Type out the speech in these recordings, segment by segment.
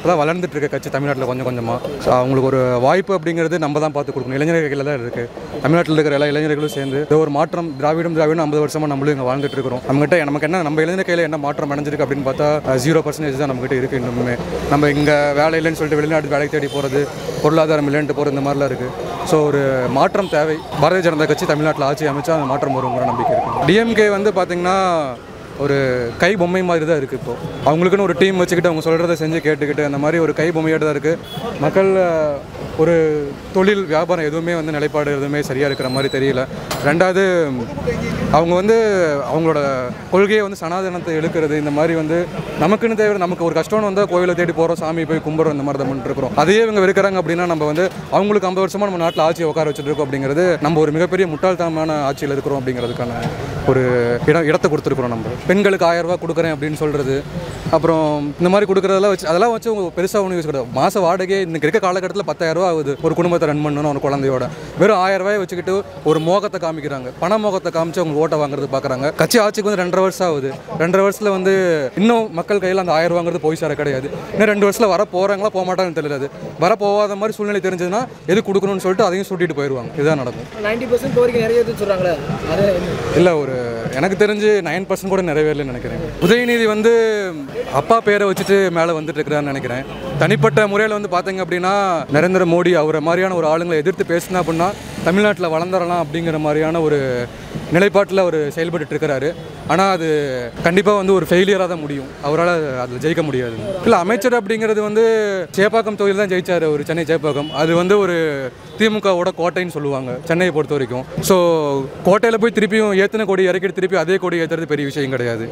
இப்போதான் வளர்ந்துட்டு இருக்க கட்சி தமிழ்நாட்டில் கொஞ்சம் கொஞ்சமாக ஸோ அவங்களுக்கு ஒரு வாய்ப்பு அப்படிங்கிறது நம்ம தான் பார்த்து கொடுக்கணும் இளைஞர்கள் கையில் தான் இருக்குது தமிழ்நாட்டில் இருக்கிற எல்லா இளைஞர்களும் சேர்ந்து இது ஒரு மாற்றம் திராவிடம் திராவிடம் ஐம்பது வருஷமாக நம்மளும் இங்கே வாழ்ந்துட்டு இருக்கிறோம் நம்மகிட்ட நமக்கு என்ன நம்ம இளைஞர் கையில் என்ன மாற்றம் அடைஞ்சிருக்கு அப்படின்னு பார்த்தா ஜீரோ பர்சன்டேஜ் தான் நம்மகிட்ட இருக்குது இன்னுமே நம்ம இங்கே வேலை இல்லைன்னு சொல்லிட்டு வெளிநாட்டு வேலை தேடி போகிறது பொருளாதாரம் இல்லைன்ட்டு போகிறது இந்த மாதிரிலாம் இருக்குது ஸோ ஒரு மாற்றம் தேவை பாரதிய ஜனதா கட்சி தமிழ்நாட்டில் ஆட்சி அமைச்சா அந்த மாற்றம் வருங்கிற நம்பிக்கை இருக்குது டிஎம்கே வந்து பார்த்தீங்கன்னா ஒரு கை பொம்மை மாதிரி தான் இருக்குது இப்போது அவங்களுக்குன்னு ஒரு டீம் வச்சுக்கிட்டு அவங்க சொல்கிறத செஞ்சு கேட்டுக்கிட்டு அந்த மாதிரி ஒரு கை பொம்மையோடு தான் இருக்குது மக்கள் அஹ், ஒரு தொழில் வியாபாரம் எதுவுமே வந்து நிலைப்பாடு எதுவுமே சரியாக இருக்கிற மாதிரி தெரியல ரெண்டாவது அவங்க வந்து அவங்களோட கொள்கையை வந்து சனாதனத்தை இழுக்கிறது இந்த மாதிரி வந்து நமக்குன்னு தேவை நமக்கு ஒரு கஷ்டம்னு வந்தால் கோயிலை தேடி போகிறோம் சாமி போய் கும்பிட்றோம் இந்த மாதிரி தான் பண்ணிட்டு இருக்கிறோம் அதையே இவங்க வெறுக்கிறாங்க அப்படின்னா நம்ம வந்து அவங்களுக்கு ஐம்பது வருஷமாக நம்ம நாட்டில் ஆட்சியை உட்கார வச்சுட்டு இருக்கோம் அப்படிங்கிறது நம்ம ஒரு மிகப்பெரிய முட்டாள்தனமான ஆட்சியில் இருக்கிறோம் அப்படிங்கிறதுக்கான ஒரு இடம் இடத்தை கொடுத்துருக்குறோம் நம்ம பெண்களுக்கு ஆயிரம் ரூபாய் கொடுக்குறேன் அப்படின்னு சொல்கிறது அப்புறம் இந்த மாதிரி கொடுக்குறதெல்லாம் வச்சு அதெல்லாம் வச்சு அவங்க பெருசாக ஒன்று யூஸ் கிடையாது மாத வாடகை இன்னைக்கு இருக்க காலகட்டத்தில் பத்தாயிரம் ரூபா ஆகுது ஒரு குடும்பத்தை ரன் பண்ணணும் ஒரு குழந்தையோட வெறும் ஆயிரம் ரூபாய் வச்சுக்கிட்டு ஒரு மோகத்தை காமிக்கிறாங்க பண மோகத்தை காமிச்சு அவங்க ஓட்டை வாங்குறது பார்க்குறாங்க கட்சி ஆட்சிக்கு வந்து ரெண்டரை வருஷம் ஆகுது ரெண்டரை வருஷத்தில் வந்து இன்னும் மக்கள் கையில் அந்த ஆயிரம் ரூபாங்கிறது போய் சேர கிடையாது இன்னும் ரெண்டு வருஷத்தில் வர போகிறாங்களா போக மாட்டாங்கன்னு தெரியாது வர போகாத மாதிரி சூழ்நிலை தெரிஞ்சதுன்னா எது கொடுக்கணும்னு சொல்லிட்டு அதையும் சுட்டிட்டு போயிடுவாங்க இதுதான் நடக்கும் நைன்டி பர்சன்ட் கோரிக்கை நிறைவேற்றுன்னு சொல்கிறாங்களே அது இல்லை ஒரு எனக்கு தெரிஞ்சு நைன் பர்சன்ட் கூட நிறைவேறலன்னு நினைக்கிறேன் உதயநிதி வந்து அப்பா பேரை வச்சுட்டு மேலே வந்துட்டு இருக்கிறான்னு நினைக்கிறேன் தனிப்பட்ட முறையில் வந்து பார்த்தீங்க அப்படின்னா நரேந்திர மோடி அவரை மாதிரியான ஒரு ஆளுங்களை எதிர்த்து பேசினா அப்படின்னா தமிழ்நாட்டில் வளர்ந்துடலாம் அப்படிங்கிற மாதிரியான ஒரு நிலைப்பாட்டில் அவர் செயல்பட்டு இருக்கிறாரு ஆனால் அது கண்டிப்பாக வந்து ஒரு ஃபெயிலியராக தான் முடியும் அவரால் அதில் ஜெயிக்க முடியாது இல்லை அமைச்சர் அப்படிங்கிறது வந்து சேப்பாக்கம் தொகுதியில் தான் ஜெயிச்சார் ஒரு சென்னை சேப்பாக்கம் அது வந்து ஒரு திமுகவோட கோட்டைன்னு சொல்லுவாங்க சென்னையை பொறுத்த வரைக்கும் ஸோ கோட்டையில் போய் திருப்பியும் ஏற்றின கொடி இறக்கிட்டு திருப்பி அதே கொடி ஏற்றுறது பெரிய விஷயம் கிடையாது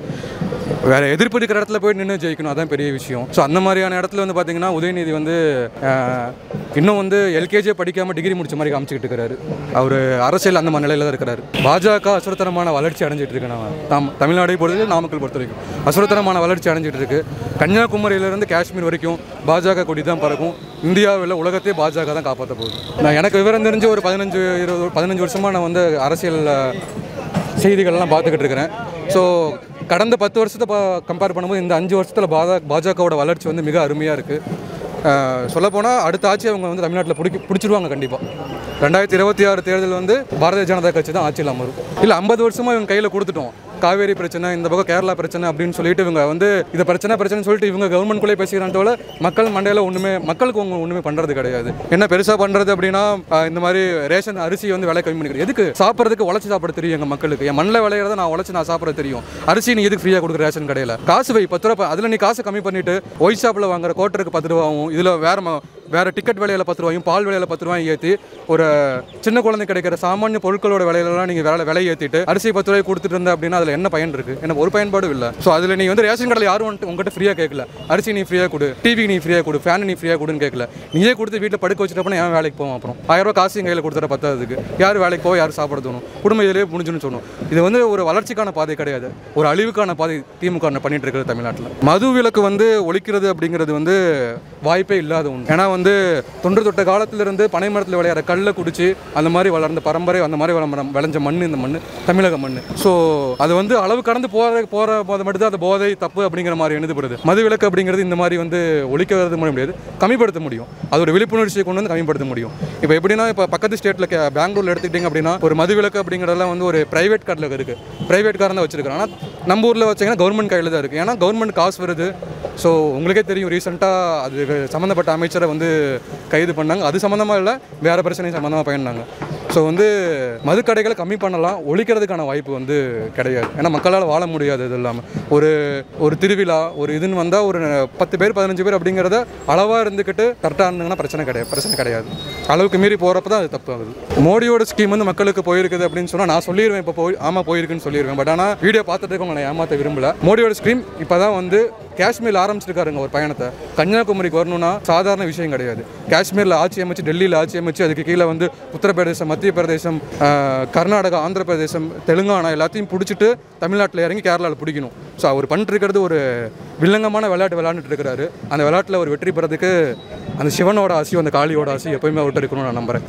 வேற எதிர்ப்பு இருக்கிற இடத்துல போய் நின்று ஜெயிக்கணும் அதான் பெரிய விஷயம் ஸோ அந்த மாதிரியான இடத்துல வந்து பார்த்தீங்கன்னா உதயநிதி வந்து ஆஹ், இன்னும் வந்து எல்கேஜியே படிக்காம டிகிரி முடிச்ச மாதிரி காமிச்சிக்கிட்டு இருக்கிறாரு அவர் அரசியல் அந்த மாதிரி நிலையில தான் இருக்கிறாரு பாஜக அசுரத்தனமான வளர்ச்சி அடைஞ்சிட்டு இருக்கு நம்ம தாம் தமிழ்நாடை பொறுத்து நாமக்கல் பொறுத்த வரைக்கும் அசுரத்தனமான வளர்ச்சி அடைஞ்சிட்டு இருக்கு கன்னியாகுமரியிலிருந்து காஷ்மீர் வரைக்கும் பாஜக கொடி தான் பறக்கும் இந்தியாவில் உலகத்தையே பாஜக தான் காப்பாற்ற போகுது நான் எனக்கு விவரம் தெரிஞ்சு ஒரு பதினஞ்சு இருபது பதினஞ்சு வருஷமாக நான் வந்து அரசியல் செய்திகள்லாம் பார்த்துக்கிட்டு இருக்கிறேன் ஸோ கடந்த பத்து வருஷத்தை பா கம்பேர் பண்ணும்போது இந்த அஞ்சு வருஷத்தில் பாஜக பாஜகவோட வளர்ச்சி வந்து மிக அருமையாக இருக்குது சொல்லப்போனால் அடுத்த ஆட்சி அவங்க வந்து தமிழ்நாட்டில் பிடிக்க பிடிச்சிருவாங்க கண்டிப்பாக ரெண்டாயிரத்தி இருபத்தி ஆறு தேர்தல் வந்து பாரதிய ஜனதா கட்சி தான் ஆட்சியில் அமரும் இல்லை ஐம்பது வருஷமாக இவங்க கையில் கொடுத்துட்டோம் காவேரி பிரச்சனை இந்த பக்கம் கேரளா பிரச்சனை அப்படின்னு சொல்லிட்டு இவங்க வந்து இது பிரச்சனை பிரச்சனை சொல்லிட்டு இவங்க கவர்மெண்ட்குள்ளே பேசிக்கிறான்றவள மக்கள் மண்டையில் ஒன்றுமே மக்களுக்கு அவங்க ஒன்றுமே பண்ணுறது கிடையாது என்ன பெருசாக பண்ணுறது அப்படின்னா ஆஹ், இந்த மாதிரி ரேஷன் அரிசி வந்து விலை கம்மி பண்ணிக்கிறது எதுக்கு சாப்பிட்றதுக்கு உழைச்சி சாப்பிட தெரியும் எங்கள் மக்களுக்கு என் மண்ணில் விளையிறத நான் உழைச்சி நான் சாப்பிட தெரியும் அரிசி நீ எதுக்கு ஃப்ரீயாக கொடுக்குற ரேஷன் கடையில் காசு வை பத்து ரூபா அதில் நீ காசு கம்மி பண்ணிட்டு ஒய் ஷாப்பில் வாங்குற கோட்டருக்கு பத்து ரூபாவும் இதில் வேற ம- வேற டிக்கெட் விலையில பத்து ரூபாயும் பால் விலையில பத்து ரூபாயும் ஏற்றி ஒரு சின்ன குழந்தை கிடைக்கிற சாமானிய பொருட்களோட விலையிலலாம் நீங்கள் வேலை விலை ஏற்றிட்டு அரிசி பத்து ரூபாய் கொடுத்துட்டு இருந்த அப்படின்னா அதில் என்ன பயன் இருக்கு எனக்கு ஒரு பயன்பாடும் இல்லை ஸோ அதில் நீ வந்து ரேஷன் கடையில் யாரும் வந்துட்டு உங்ககிட்ட ஃப்ரீயாக கேட்கல அரிசி நீ ஃப்ரீயாக கொடு டிவி நீ ஃப்ரீயாக கொடு ஃபேன் நீ ஃப்ரீயாக கொடுன்னு கேட்கல நீயே கொடுத்து வீட்டில் படுக்க வச்சுட்டப்ப ஏன் வேலைக்கு போவோம் அப்புறம் ஆயிரம் ரூபாய் காசு என் கையில் கொடுத்துற பத்தாததுக்கு யார் வேலைக்கு போக யார் சாப்பிட தோணும் குடும்பம் இதிலே முடிஞ்சுன்னு சொன்னோம் இது வந்து ஒரு வளர்ச்சிக்கான பாதை கிடையாது ஒரு அழிவுக்கான பாதை திமுக பண்ணிட்டு இருக்கிறது தமிழ்நாட்டில் மது விலக்கு வந்து ஒழிக்கிறது அப்படிங்கிறது வந்து வாய்ப்பே இல்லாத ஒன்று ஏன்னா வந்து தொன்று தொட்ட காலத்திலிருந்து பனை மரத்தில் விளையாட கல்லை குடிச்சு அந்த மாதிரி வளர்ந்த பரம்பரை அந்த மாதிரி வளம் விளைஞ்ச மண் இந்த மண் தமிழக மண் ஸோ அது வந்து அளவு கடந்து போகிற போகிற போது மட்டும் தான் அது போதை தப்பு அப்படிங்கிற மாதிரி எழுதப்படுது மது விலக்கு அப்படிங்கிறது இந்த மாதிரி வந்து ஒழிக்கிறது முடியாது கம்மிப்படுத்த முடியும் அதோட விழிப்புணர்ச்சியை கொண்டு வந்து கம்மிப்படுத்த முடியும் இப்போ எப்படின்னா இப்போ பக்கத்து ஸ்டேட்டில் பெங்களூர்ல எடுத்துக்கிட்டிங்க அப்படின்னா ஒரு மது விலக்கு அப்படிங்கிறதெல்லாம் வந்து ஒரு பிரைவேட் கார்டில் இருக்குது பிரைவேட் கார் தான் வச்சிருக்காங்க ஆனால் நம்ம ஊரில் வச்சிங்கன்னா கவர்மெண்ட் கையில் தான் இருக்குது ஏன்னா கவர்மெண்ட் காசு வருது ஸோ உங்களுக்கே தெரியும் ரீசெண்டாக அது சம்மந்தப்பட்ட அமைச்சரை வந்து கைது பண்ணாங்க அது சம்மந்தமாக இல்லை வேறு பிரச்சனை சம்மந்தமாக பயந்தாங்க ஸோ வந்து மதுக்கடைகளை கம்மி பண்ணலாம் ஒழிக்கிறதுக்கான வாய்ப்பு வந்து கிடையாது ஏன்னா மக்களால் வாழ முடியாது இது இல்லாமல் ஒரு ஒரு திருவிழா ஒரு இதுன்னு வந்தால் ஒரு பத்து பேர் பதினஞ்சு பேர் அப்படிங்கிறத அளவாக இருந்துக்கிட்டு கரெக்டாக இருந்தீங்கன்னா பிரச்சனை கிடையாது பிரச்சனை கிடையாது அளவுக்கு மீறி போகிறப்ப தான் அது தப்பு ஆகுது மோடியோட ஸ்கீம் வந்து மக்களுக்கு போயிருக்குது அப்படின்னு சொன்னால் நான் சொல்லிடுவேன் இப்போ போய் ஆமாம் போயிருக்குன்னு சொல்லிடுவேன் பட் ஆனால் வீடியோ பார்த்துட்டு இருக்கவங்க நான் ஏமாற்ற விரும்பல மோடியோட ஸ்கீம் இப்போ தான் வந்து காஷ்மீரில் ஆரம்பிச்சிருக்காருங்க ஒரு பயணத்தை கன்னியாகுமரிக்கு வரணும்னா சாதாரண விஷயம் கிடையாது காஷ்மீரில் ஆட்சி அமைச்சு டெல்லியில் ஆட்சி அமைச்சு அதுக்கு கீழே வந்து உத்தரப்பிரதேசம் மத்திய பிரதேசம் ஆஹ், கர்நாடகா ஆந்திர பிரதேசம் தெலுங்கானா எல்லாத்தையும் பிடிச்சிட்டு தமிழ்நாட்டில் இறங்கி கேரளாவில் பிடிக்கணும் ஸோ அவர் பண்ணிட்டு இருக்கிறது ஒரு வில்லங்கமான விளையாட்டு விளையாண்டுட்டு இருக்கிறாரு அந்த விளையாட்டில் ஒரு வெற்றி பெறதுக்கு அந்த சிவனோட ஆசையும் அந்த காளியோட ஆசையும் எப்பயுமே அவர்கிட்ட இருக்கணும்னு நான் நம்புறேன்